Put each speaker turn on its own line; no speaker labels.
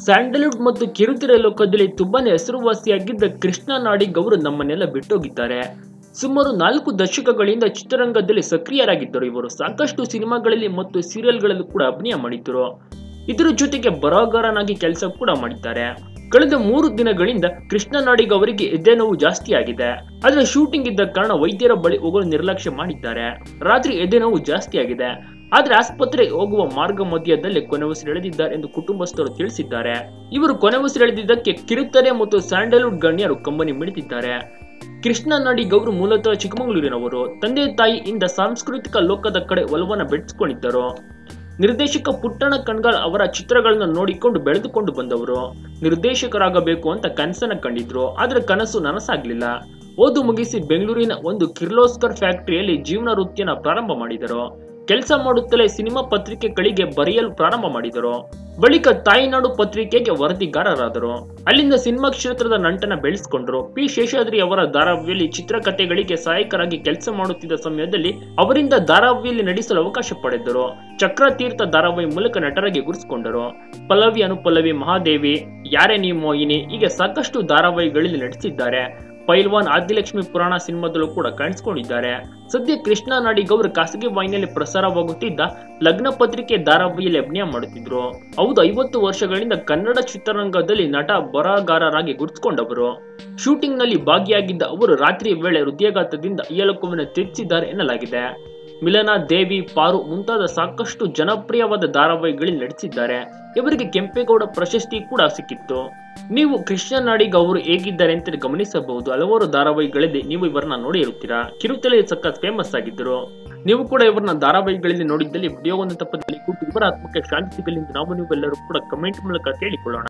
Sandalwood ಮತ್ತು ಕಿರುತೆರೆ ಲೋಕದಲ್ಲಿ ತುಂಬಾನೇ ಹೆಸರುವಾಸಿಯಾಗಿದ್ದ ಕೃಷ್ಣ ನಾಡಿಗ್ ಅವರು ನಮ್ಮನ್ನೆಲ್ಲ ಬಿಟ್ಟೋಗಿದ್ದಾರೆ ಸುಮಾರು ನಾಲ್ಕು ದಶಕಗಳಿಂದ ಚಿತ್ರರಂಗದಲ್ಲಿ ಸಕ್ರಿಯರಾಗಿದ್ದರು ಇವರು ಸಾಕಷ್ಟು ಸಿನಿಮಾಗಳಲ್ಲಿ ಮತ್ತು ಸೀರಿಯಲ್ಗಳಲ್ಲೂ ಕೂಡ ಅಭಿನಯ ಮಾಡಿದ್ದರು ಇದರ ಜೊತೆಗೆ ಬರಹಗಾರನಾಗಿ ಕೆಲಸ ಕೂಡ ಮಾಡಿದ್ದಾರೆ ಕಳೆದ ಮೂರು ದಿನಗಳಿಂದ ಕೃಷ್ಣ ನಾಡಿಗ್ ಅವರಿಗೆ ಎದೆ ನೋವು ಜಾಸ್ತಿ ಆಗಿದೆ ಆದ್ರೆ ಶೂಟಿಂಗ್ ಇದ್ದ ಕಾರಣ ವೈದ್ಯರ ಬಳಿ ಹೋಗಲು ನಿರ್ಲಕ್ಷ್ಯ ಮಾಡಿದ್ದಾರೆ ರಾತ್ರಿ ಎದೆ ನೋವು ಜಾಸ್ತಿ ಆಗಿದೆ ಆದ್ರೆ ಆಸ್ಪತ್ರೆಗೆ ಹೋಗುವ ಮಾರ್ಗ ಮಧ್ಯದಲ್ಲೇ ಕೊನೆ ಉಸಿರೆಳೆದಿದ್ದಾರೆ ಎಂದು ಕುಟುಂಬಸ್ಥರು ತಿಳಿಸಿದ್ದಾರೆ ಇವರು ಕೊನೆ ಉಸಿರೆಳೆದಿದ್ದಕ್ಕೆ ಕಿರುತೆರೆ ಮತ್ತು ಸ್ಯಾಂಡಲ್ವುಡ್ ಗಣ್ಯರು ಕಂಬನಿ ಮಿಡಿದಿದ್ದಾರೆ ಕೃಷ್ಣ ನಾಡಿಗ್ ಅವರು ಮೂಲತಃ ಚಿಕ್ಕಮಗಳೂರಿನವರು ತಂದೆ ತಾಯಿಯಿಂದ ಸಾಂಸ್ಕೃತಿಕ ಲೋಕದ ಕಡೆ ಒಲವನ್ನ ಬೆಳೆಸಿಕೊಂಡಿದ್ದರು ನಿರ್ದೇಶಕ ಪುಟ್ಟಣ ಕಣ್ಗಾಲ್ ಅವರ ಚಿತ್ರಗಳನ್ನ ನೋಡಿಕೊಂಡು ಬೆಳೆದುಕೊಂಡು ಬಂದವರು ನಿರ್ದೇಶಕರಾಗಬೇಕು ಅಂತ ಕನಸನ್ನ ಕಂಡಿದ್ರು ಆದ್ರೆ ಕನಸು ನನಸಾಗ್ಲಿಲ್ಲ ಓದು ಮುಗಿಸಿ ಬೆಂಗಳೂರಿನ ಒಂದು ಕಿರ್ಲೋಸ್ಕರ್ ಫ್ಯಾಕ್ಟರಿಯಲ್ಲಿ ಜೀವನ ವೃತ್ತಿಯನ್ನ ಪ್ರಾರಂಭ ಮಾಡಿದರು ಕೆಲಸ ಮಾಡುತ್ತಲೇ ಸಿನಿಮಾ ಪತ್ರಿಕೆಗಳಿಗೆ ಬರೆಯಲು ಪ್ರಾರಂಭ ಮಾಡಿದರು ಬಳಿಕ ತಾಯಿನಾಡು ಪತ್ರಿಕೆಗೆ ವರದಿಗಾರರಾದರು ಅಲ್ಲಿಂದ ಸಿನಿಮಾ ಕ್ಷೇತ್ರದ ನಂಟನ ಬೆಳೆಸಿಕೊಂಡ್ರು ಪಿ ಶೇಷಾದ್ರಿ ಅವರ ಧಾರಾವಾಹಿಯಲ್ಲಿ ಚಿತ್ರಕಥೆಗಳಿಗೆ ಸಹಾಯಕರಾಗಿ ಕೆಲಸ ಮಾಡುತ್ತಿದ್ದ ಸಮಯದಲ್ಲಿ ಅವರಿಂದ ಧಾರಾವಾಹಿಯಲ್ಲಿ ನಟಿಸಲು ಅವಕಾಶ ಪಡೆದರು ಚಕ್ರತೀರ್ಥ ಧಾರಾವಾಹಿ ಮೂಲಕ ನಟರಾಗಿ ಗುರುತಿಸಿಕೊಂಡರು ಪಲ್ಲವಿ ಅನುಪಲ್ಲವಿ ಮಹಾದೇವಿ ಯಾರೇ ನೀ ಮೋಹಿನಿ ಹೀಗೆ ಸಾಕಷ್ಟು ಧಾರಾವಾಹಿಗಳಲ್ಲಿ ನಟಿಸಿದ್ದಾರೆ ಪೈಲ್ವಾನ್ ಆದಿಲಕ್ಷ್ಮಿ ಪುರಾಣ ಸಿನಿಮಾದಲ್ಲೂ ಕೂಡ ಕಾಣಿಸಿಕೊಂಡಿದ್ದಾರೆ ಸದ್ಯ ಕೃಷ್ಣ ನಾಡಿಗ್ ಅವರು ಖಾಸಗಿ ವಾಹಿನಿಯಲ್ಲಿ ಪ್ರಸಾರವಾಗುತ್ತಿದ್ದ ಲಗ್ನ ಪತ್ರಿಕೆ ಧಾರಾವಾಹಿಯಲ್ಲಿ ಅಭಿನಯ ಮಾಡುತ್ತಿದ್ರು ಹೌದು ಐವತ್ತು ವರ್ಷಗಳಿಂದ ಕನ್ನಡ ಚಿತ್ರರಂಗದಲ್ಲಿ ನಟ ಬರಹಗಾರರಾಗಿ ಗುರುತಿಸಿಕೊಂಡವರು ಶೂಟಿಂಗ್ ನಲ್ಲಿ ಭಾಗಿಯಾಗಿದ್ದ ಅವರು ರಾತ್ರಿ ವೇಳೆ ಹೃದಯಾಘಾತದಿಂದ ಇಯಲಕುವನ್ನು ತ್ಯಜಿಸಿದ್ದಾರೆ ಎನ್ನಲಾಗಿದೆ ಮಿಲನ ದೇವಿ ಪಾರು ಮುಂತಾದ ಸಾಕಷ್ಟು ಜನಪ್ರಿಯವಾದ ಧಾರಾವಾಹಿಗಳಲ್ಲಿ ನಟಿಸಿದ್ದಾರೆ ಇವರಿಗೆ ಕೆಂಪೇಗೌಡ ಪ್ರಶಸ್ತಿ ಕೂಡ ಸಿಕ್ಕಿತ್ತು ನೀವು ಕೃಷ್ಣ ನಾಡಿಗ್ ಅವರು ಹೇಗಿದ್ದಾರೆ ಅಂತ ಗಮನಿಸಬಹುದು ಹಲವಾರು ಧಾರಾವಾಹಿಗಳಲ್ಲಿ ನೀವು ಇವರನ್ನ ನೋಡಿ ಇರುತ್ತೀರಾ ಕಿರುತೆಲೆ ಸಖತ್ ಫೇಮಸ್ ಆಗಿದ್ದರು ನೀವು ಕೂಡ ಇವರನ್ನ ಧಾರಾವಾಹಿಗಳಲ್ಲಿ ನೋಡಿದ್ದಲ್ಲಿ ವಿಡಿಯೋವನ್ನು ತಪ್ಪದಲ್ಲಿ ಕೊಟ್ಟು ಇವರ ಆತ್ಮಕ್ಕೆ ಶಾಂತಿ ಸಿಗಲಿ ಎಂದು ನಾವು ನೀವೆಲ್ಲರೂ ಕೂಡ ಕಮೆಂಟ್ ಮೂಲಕ ಕೇಳಿಕೊಳ್ಳೋಣ